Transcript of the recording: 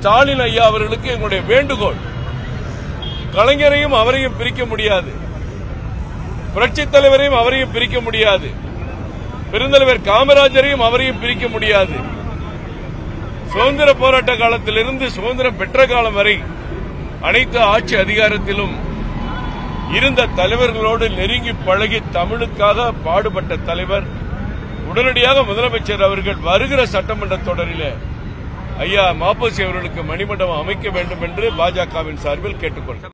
ஸ்டாலின் ஐயா அவர்களுக்கு எங்களுடைய வேண்டுகோள் கலைஞரையும் அவரையும் பிரிக்க முடியாது புரட்சித் தலைவரையும் அவரையும் பிரிக்க முடியாது பெருந்தலைவர் காமராஜரையும் அவரையும் பிரிக்க முடியாது சுதந்திர போராட்ட காலத்திலிருந்து சுதந்திரம் பெற்ற காலம் வரை அனைத்து ஆட்சி அதிகாரத்திலும் இருந்த தலைவர்களோடு நெருங்கி பழகி தமிழுக்காக பாடுபட்ட தலைவர் உடனடியாக முதலமைச்சர் அவர்கள் வருகிற சட்டமன்ற தொடரிலே ஐயா மாப்போசி அவர்களுக்கு மணிமண்டபம் அமைக்க வேண்டும் என்று பாஜகவின் சார்பில் கேட்டுக்கொண்டார்